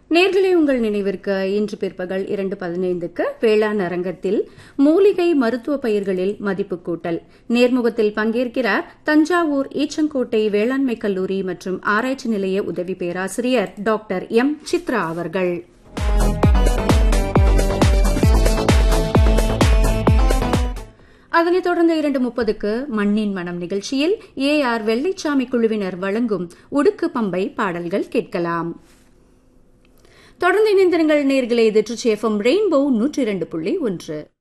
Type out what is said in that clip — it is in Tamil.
நேர்களே உங்கள் நினைவிற்கு இன்று பிற்பகல் இரண்டு பதினைந்துக்கு வேளாண் அரங்கத்தில் மூலிகை மருத்துவ பயிர்களில் மதிப்பு கூட்டல் நேர்முகத்தில் பங்கேற்கிறார் தஞ்சாவூர் ஈச்சங்கோட்டை வேளாண்மை கல்லூரி மற்றும் ஆராய்ச்சி நிலைய உதவி பேராசிரியர் டாக்டர் எம் சித்ரா அவர்கள் அதனைத் தொடர்ந்து இரண்டு முப்பதுக்கு மண்ணின் மனம் நிகழ்ச்சியில் ஏ ஆர் வெள்ளைச்சாமி குழுவினர் வழங்கும் உடுக்கு பம்பை பாடல்கள் கேட்கலாம் தொடர்ந்து இணைந்திருங்கள் நேர்களே இது ட்ரிச்சி எஃப்எம் ரெயின்போ நூற்றி இரண்டு புள்ளி ஒன்று